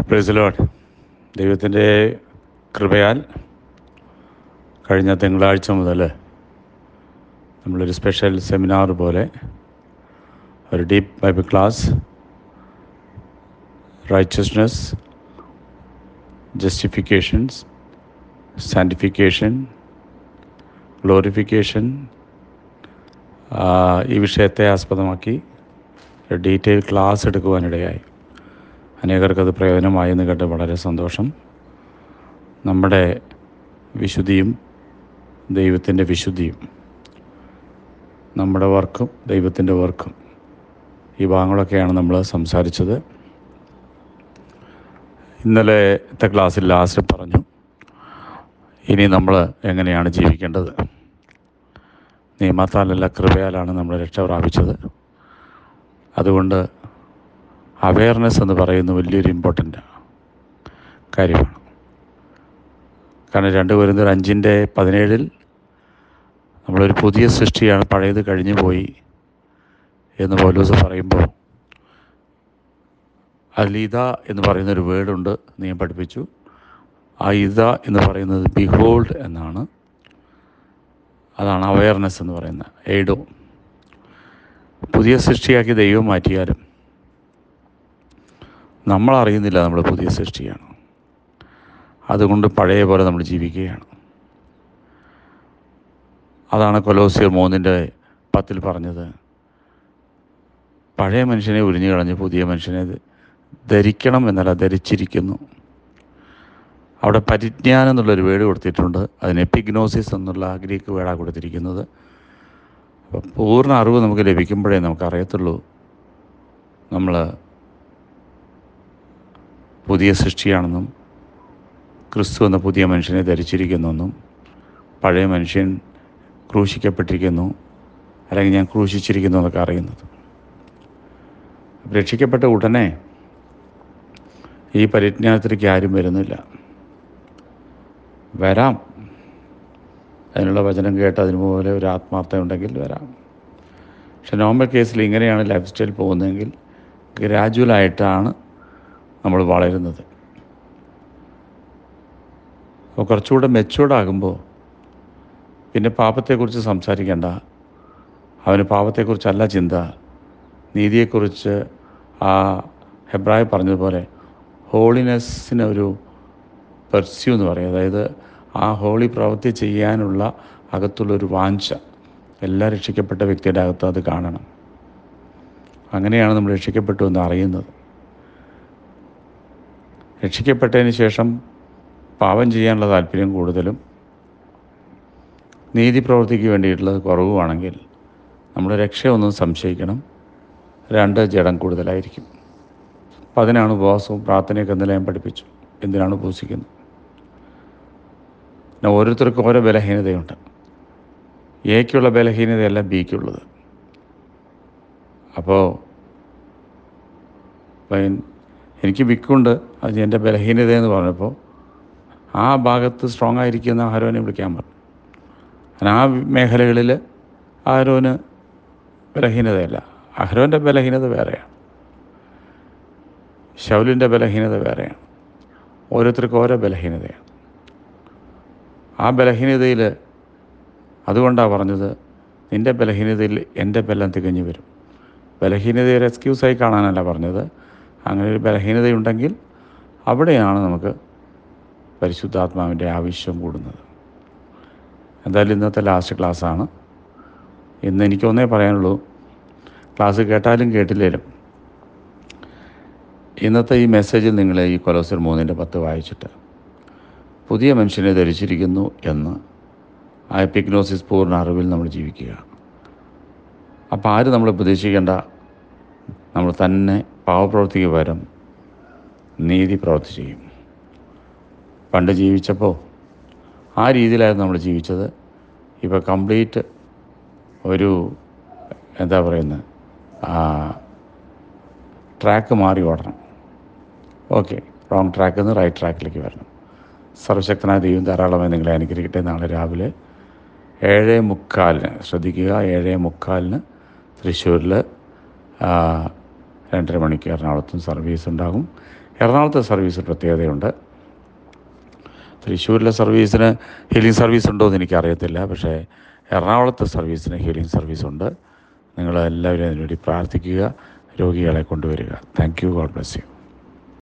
price load ദൈവത്തിൻ്റെ കൃപയാൽ കഴിഞ്ഞ തിങ്കളാഴ്ച മുതൽ നമ്മളൊരു സ്പെഷ്യൽ സെമിനാർ പോലെ ഒരു deep Bible class righteousness justifications sanctification glorification ഈ വിഷയത്തെ ആസ്പദമാക്കി ഒരു ഡീറ്റെയിൽ ക്ലാസ് എടുക്കുവാനിടയായി അനേകർക്കത് പ്രയോജനമായെന്ന് കേട്ട് വളരെ സന്തോഷം നമ്മുടെ വിശുദ്ധിയും ദൈവത്തിൻ്റെ വിശുദ്ധിയും നമ്മുടെ വർക്കും ദൈവത്തിൻ്റെ വർക്കും ഈ ഭാഗങ്ങളൊക്കെയാണ് നമ്മൾ സംസാരിച്ചത് ഇന്നലത്തെ ക്ലാസ്സിൽ ലാസ്റ്റ് പറഞ്ഞു ഇനി നമ്മൾ എങ്ങനെയാണ് ജീവിക്കേണ്ടത് നിയമത്താലല്ല കൃപയാലാണ് നമ്മൾ രക്ഷ പ്രാപിച്ചത് അതുകൊണ്ട് അവയർനെസ് എന്ന് പറയുന്ന വലിയൊരു ഇമ്പോർട്ടൻ്റ് കാര്യമാണ് കാരണം രണ്ട് വരുന്നൊരു അഞ്ചിൻ്റെ പതിനേഴിൽ നമ്മളൊരു പുതിയ സൃഷ്ടിയാണ് പഴയത് കഴിഞ്ഞു പോയി എന്ന് പൗലൂസ് പറയുമ്പോൾ അതിൽ ഇത എന്ന് പറയുന്നൊരു വേർഡുണ്ട് നീ പഠിപ്പിച്ചു ആ ഇത എന്ന് പറയുന്നത് ബിഹോൾഡ് എന്നാണ് അതാണ് അവയർനെസ് എന്ന് പറയുന്നത് എയ്ഡോ പുതിയ സൃഷ്ടിയാക്കി ദൈവം മാറ്റിയാലും നമ്മൾ അറിയുന്നില്ല നമ്മൾ പുതിയ സൃഷ്ടിയാണ് അതുകൊണ്ട് പഴയ പോലെ നമ്മൾ ജീവിക്കുകയാണ് അതാണ് കൊലോസിയർ മൂന്നിൻ്റെ പത്തിൽ പറഞ്ഞത് പഴയ മനുഷ്യനെ ഉരിഞ്ഞു കളഞ്ഞ് പുതിയ മനുഷ്യനെ ധരിക്കണം എന്നല്ല ധരിച്ചിരിക്കുന്നു അവിടെ പരിജ്ഞാനം എന്നുള്ളൊരു വേർഡ് കൊടുത്തിട്ടുണ്ട് അതിന് എപ്പിഗ്നോസിസ് എന്നുള്ള ഗ്രീക്ക് വേർഡാണ് കൊടുത്തിരിക്കുന്നത് അപ്പോൾ പൂർണ്ണ അറിവ് നമുക്ക് ലഭിക്കുമ്പോഴേ നമുക്കറിയത്തുള്ളൂ നമ്മൾ പുതിയ സൃഷ്ടിയാണെന്നും ക്രിസ്തു എന്ന പുതിയ മനുഷ്യനെ ധരിച്ചിരിക്കുന്നെന്നും പഴയ മനുഷ്യൻ ക്രൂശിക്കപ്പെട്ടിരിക്കുന്നു അല്ലെങ്കിൽ ഞാൻ ക്രൂശിച്ചിരിക്കുന്നു എന്നൊക്കെ അറിയുന്നത് രക്ഷിക്കപ്പെട്ട ഉടനെ ഈ പരിജ്ഞാനത്തിലേക്ക് ആരും വരുന്നില്ല വരാം അതിനുള്ള വചനം കേട്ട് അതിനുപോലെ ഒരു ആത്മാർത്ഥത ഉണ്ടെങ്കിൽ വരാം പക്ഷെ നോർമൽ കേസിൽ ഇങ്ങനെയാണ് ലൈഫ് സ്റ്റൈൽ പോകുന്നതെങ്കിൽ ഗ്രാജുവലായിട്ടാണ് നമ്മൾ വളരുന്നത് അപ്പോൾ കുറച്ചുകൂടെ മെച്ചൂർഡാകുമ്പോൾ പിന്നെ പാപത്തെക്കുറിച്ച് സംസാരിക്കേണ്ട അവന് പാപത്തെക്കുറിച്ചല്ല ചിന്ത നീതിയെക്കുറിച്ച് ആ ഹെബ്രായ പറഞ്ഞതുപോലെ ഹോളിനെസ്സിന് ഒരു പെർസ്യൂ എന്ന് പറയും അതായത് ആ ഹോളി പ്രവൃത്തി ചെയ്യാനുള്ള അകത്തുള്ളൊരു വാഞ്ച എല്ലാ രക്ഷിക്കപ്പെട്ട വ്യക്തിയുടെ അകത്ത് അത് കാണണം അങ്ങനെയാണ് നമ്മൾ രക്ഷിക്കപ്പെട്ടു എന്ന് അറിയുന്നത് രക്ഷിക്കപ്പെട്ടതിന് ശേഷം പാപം ചെയ്യാനുള്ള താല്പര്യം കൂടുതലും നീതി പ്രവൃത്തിക്ക് വേണ്ടിയിട്ടുള്ളത് കുറവുമാണെങ്കിൽ നമ്മുടെ രക്ഷയൊന്നും സംശയിക്കണം രണ്ട് ജഡം കൂടുതലായിരിക്കും അപ്പം അതിനാണ് ഉപവാസവും പ്രാർത്ഥനയൊക്കെ ഇന്നലെ ഞാൻ പഠിപ്പിച്ചു എന്തിനാണ് ഉപവസിക്കുന്നത് പിന്നെ ഓരോരുത്തർക്കും ഓരോ ബലഹീനതയുണ്ട് എക്കുള്ള ബലഹീനതയല്ല ബിക്കുള്ളത് അപ്പോൾ എനിക്ക് വിക്കുണ്ട് അത് എൻ്റെ ബലഹീനത എന്ന് പറഞ്ഞപ്പോൾ ആ ഭാഗത്ത് സ്ട്രോങ് ആയിരിക്കുന്ന ആരോനെ വിളിക്കാൻ പറഞ്ഞു കാരണം ആ മേഖലകളിൽ ആരോന് ബലഹീനതയല്ല അഹ്രോൻ്റെ ബലഹീനത വേറെയാണ് ശൗലിൻ്റെ ബലഹീനത വേറെയാണ് ഓരോരുത്തർക്കും ഓരോ ബലഹീനതയാണ് ആ ബലഹീനതയിൽ അതുകൊണ്ടാണ് പറഞ്ഞത് നിൻ്റെ ബലഹീനതയിൽ എൻ്റെ ബലം തികഞ്ഞു വരും ബലഹീനതയെ ഒരു എക്സ്ക്യൂസായി കാണാനല്ല പറഞ്ഞത് അങ്ങനെ ഒരു ബലഹീനതയുണ്ടെങ്കിൽ അവിടെയാണ് നമുക്ക് പരിശുദ്ധാത്മാവിൻ്റെ ആവശ്യം കൂടുന്നത് എന്തായാലും ഇന്നത്തെ ലാസ്റ്റ് ക്ലാസ്സാണ് ഇന്ന് എനിക്കൊന്നേ പറയാനുള്ളൂ ക്ലാസ് കേട്ടാലും കേട്ടില്ലേലും ഇന്നത്തെ ഈ മെസ്സേജിൽ നിങ്ങൾ ഈ കൊലോസർ മൂന്നിൻ്റെ പത്ത് വായിച്ചിട്ട് പുതിയ മനുഷ്യനെ ധരിച്ചിരിക്കുന്നു എന്ന് ആ എപ്പിഗ്നോസിസ് പൂർണ്ണ അറിവിൽ നമ്മൾ ജീവിക്കുക അപ്പോൾ ആരും നമ്മൾ പ്രതീക്ഷിക്കേണ്ട നമ്മൾ തന്നെ പാവപ്രവൃത്തിക്ക് പകരം നീതി പ്രവൃത്തി ചെയ്യും പണ്ട് ജീവിച്ചപ്പോൾ ആ രീതിയിലായിരുന്നു നമ്മൾ ജീവിച്ചത് ഇപ്പോൾ കംപ്ലീറ്റ് ഒരു എന്താ പറയുന്നത് ട്രാക്ക് മാറി ഓടണം ഓക്കെ റോങ് ട്രാക്കിൽ നിന്ന് റൈറ്റ് ട്രാക്കിലേക്ക് വരണം സർവശക്തനായ ദൈവം ധാരാളമായി നിങ്ങളെ അനുഗ്രഹിക്കട്ടെ നാളെ രാവിലെ ഏഴ് മുക്കാലിന് ശ്രദ്ധിക്കുക ഏഴ് മുക്കാലിന് തൃശ്ശൂരിൽ രണ്ടര മണിക്ക് എറണാകുളത്തും സർവീസ് ഉണ്ടാകും എറണാകുളത്തെ സർവീസിൽ പ്രത്യേകതയുണ്ട് തൃശ്ശൂരിലെ സർവീസിന് ഹീലിംഗ് സർവീസ് ഉണ്ടോ എന്ന് എനിക്കറിയത്തില്ല പക്ഷേ എറണാകുളത്തെ സർവീസിന് ഹീലിംഗ് സർവീസ് ഉണ്ട് നിങ്ങളെല്ലാവരും അതിനുവേണ്ടി പ്രാർത്ഥിക്കുക രോഗികളെ കൊണ്ടുവരിക thank you God bless U